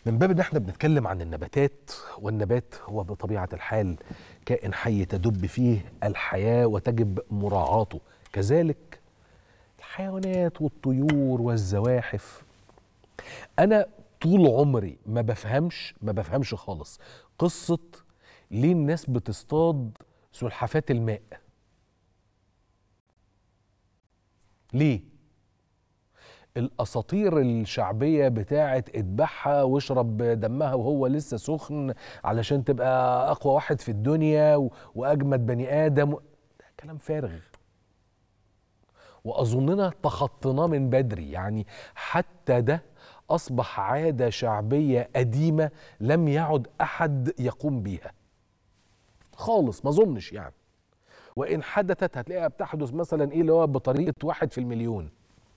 من باب ان احنا بنتكلم عن النباتات والنبات هو بطبيعه الحال كائن حي تدب فيه الحياه وتجب مراعاته كذلك الحيوانات والطيور والزواحف انا طول عمري ما بفهمش ما بفهمش خالص قصه ليه الناس بتصطاد سلحفات الماء ليه الاساطير الشعبيه بتاعه اذبحها واشرب دمها وهو لسه سخن علشان تبقى اقوى واحد في الدنيا و- واجمد بني ادم ده كلام فارغ واظننا تخطيناه من بدري يعني حتى ده اصبح عاده شعبيه قديمه لم يعد احد يقوم بيها خالص ما اظنش يعني وان حدثت هتلاقيها بتحدث مثلا ايه اللي هو بطريقه واحد في المليون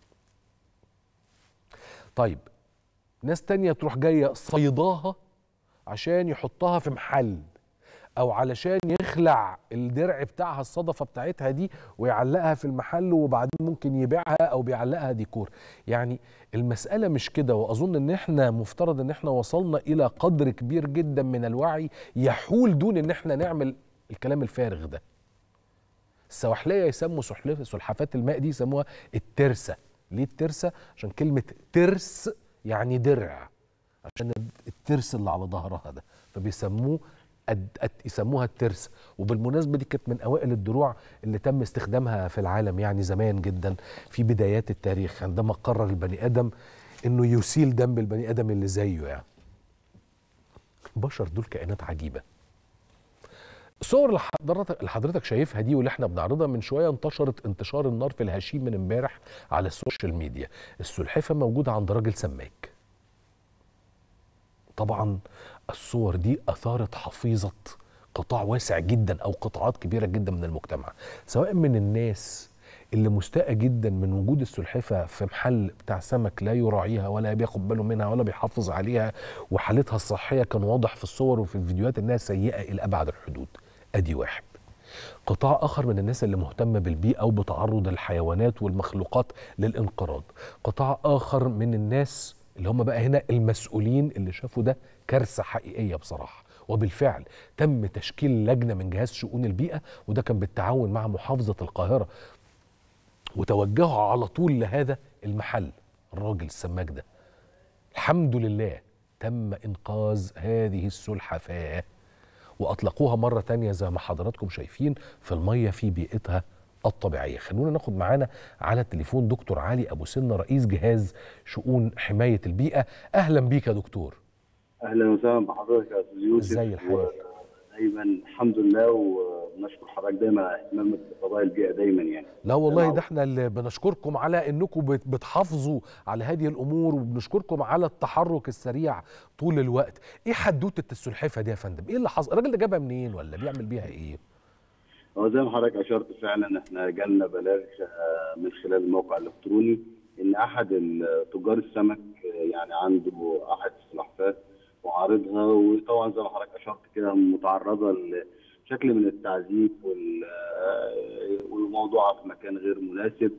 طيب ناس تانية تروح جاية صيداها عشان يحطها في محل او علشان يخلع الدرع بتاعها الصدفة بتاعتها دي ويعلقها في المحل وبعدين ممكن يبيعها او بيعلقها ديكور يعني المسألة مش كده واظن ان احنا مفترض ان احنا وصلنا الى قدر كبير جدا من الوعي يحول دون ان احنا نعمل الكلام الفارغ ده السواحليه يسموا سحلف- سلحفات الماء دي يسموها الترسه ليه الترسه عشان كلمه ترس يعني درع عشان الترس اللي على ظهرها ده فبيسموه الد- الت- يسموها الترس وبالمناسبه دي كانت من اوائل الدروع اللي تم استخدامها في العالم يعني زمان جدا في بدايات التاريخ عندما قرر البني ادم انه يسيل دم البني ادم اللي زيه يعني البشر دول كائنات عجيبه الصور اللي حضرتك اللي حضرتك شايفها دي واللي احنا بنعرضها من شويه انتشرت انتشار النار في الهشيم من امبارح على السوشيال ميديا السلحفه موجوده عند راجل سماك طبعا الصور دي اثارت حفيظه قطاع واسع جدا او قطاعات كبيره جدا من المجتمع سواء من الناس اللي مستاءة جدا من وجود السلحفة في محل بتاع سمك لا يراعيها ولا بياخد باله منها ولا بيحافظ عليها وحالتها الصحية كان واضح في الصور وفي الفيديوهات انها سيئة الى ابعد الحدود ادي واحد قطاع اخر من الناس اللي مهتمه بالبيئه وبتعرض الحيوانات والمخلوقات للانقراض قطاع اخر من الناس اللي هم بقى هنا المسؤولين اللي شافوا ده كارثه حقيقيه بصراحه وبالفعل تم تشكيل لجنه من جهاز شؤون البيئه وده كان بالتعاون مع محافظه القاهره وتوجهوا على طول لهذا المحل الراجل السماك ده الحمد لله تم انقاذ هذه السلحفاه واطلقوها مره تانية زي ما حضراتكم شايفين في الميه في بيئتها الطبيعيه خلونا ناخد معانا على التليفون دكتور علي ابو سنه رئيس جهاز شؤون حمايه البيئه اهلا بيك يا دكتور اهلا وسهلا بحضرتك يا استاذ يوسف ازاي الحال؟ دايما الحمد لله ونشكر حضرتك دايما على اهتمامك بقضايا البيئه دايما يعني لا والله نعم. ده احنا اللي بنشكركم على انكم بت- بتحافظوا على هذه الامور وبنشكركم على التحرك السريع طول الوقت ايه حدوته السلحفه دي يا فندم ايه اللي حصل الراجل ده جابها منين ولا بيعمل بيها ايه هو زي ما حضرتك اشرت فعلا احنا جالنا بلاغ آه، من خلال الموقع الالكتروني ان احد ال- تجار السمك آه، يعني عنده احد السلحفات وعارضها وطبعا زي ما حضرتك اشرت كده متعرضه لشكل من التعذيب وال- آه، والموضوع في مكان غير مناسب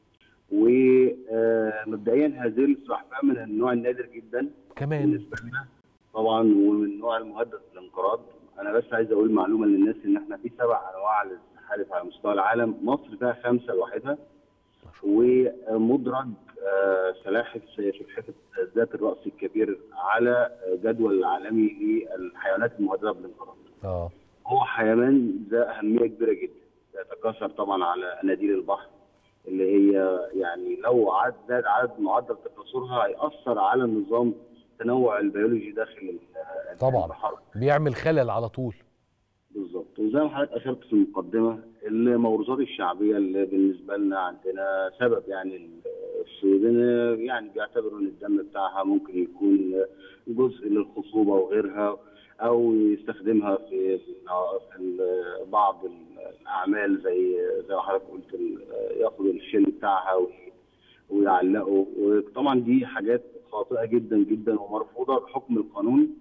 ومبدئيا هذه السلحفاه من النوع النادر جدا كمان بالنسبه لنا طبعا ومن النوع المهدد للانقراض انا بس عايز اقول معلومه للناس ان احنا في سبع انواع للسحالف على مستوى العالم مصر فيها خمسه لوحدها ومدرج آه، سلاحف سلحفه ذات الراس الكبير على آه، جدول العالمي للحيوانات المهدده بالانقراض اه هو حيوان ذا اهميه كبيره جدا يتكاثر طبعا على اناديل البحر اللي هي يعني لو عدد زاد عدد معدل تكاثرها هيأثر على النظام التنوع البيولوجي داخل ال- طبعاً. البحر بيعمل خلل على طول بالظبط وزي ما حضرتك اشرت في المقدمه الموروثات الشعبيه اللي بالنسبه لنا عندنا سبب يعني الصيد إن يعني بيعتبروا ان الدم بتاعها ممكن يكون جزء للخصوبه وغيرها او يستخدمها في في بعض الاعمال زي زي ما حضرتك قلت ال- ياخد الشن بتاعها وي- ويعلقه وطبعا دي حاجات خاطئه جدا جدا ومرفوضه بحكم القانون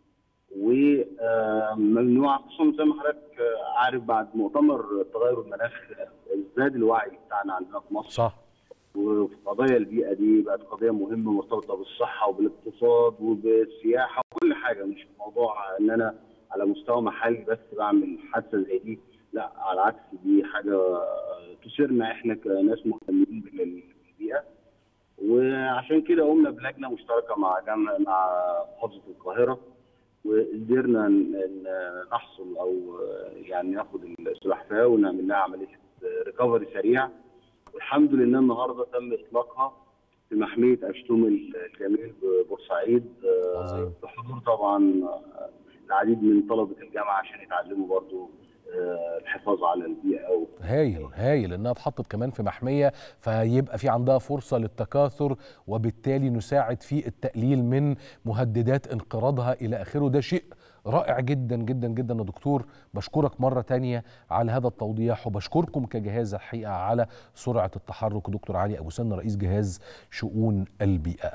وممنوع خصوصا زي ما حضرتك عارف بعد مؤتمر تغير المناخ زاد الوعي بتاعنا عندنا في مصر صح وفي قضايا البيئه دي بقت قضيه مهمه مرتبطه بالصحه وبالاقتصاد وبالسياحه وكل حاجه مش موضوع ان انا على مستوى محلي بس بعمل حادثه زي دي لا على العكس دي حاجه تثيرنا احنا كناس مهتمين بالبيئه وعشان كده قمنا بلجنه مشتركه مع جامعه مع محافظه القاهره وقدرنا نحصل او يعني ناخد السلحفاه ونعمل لها عمليه ريكفري سريع والحمد لله النهارده تم اطلاقها في محميه اشتوم الجميل ببورسعيد بحضور طبعا العديد من طلبه الجامعه عشان يتعلموا برضه الحفاظ على البيئه هايل هايل انها اتحطت كمان في محميه فيبقى في عندها فرصه للتكاثر وبالتالي نساعد في التقليل من مهددات انقراضها الى اخره ده شيء رائع جدا جدا جدا يا دكتور بشكرك مرة تانية على هذا التوضيح وبشكركم كجهاز الحقيقة على سرعة التحرك دكتور علي أبو سن رئيس جهاز شؤون البيئة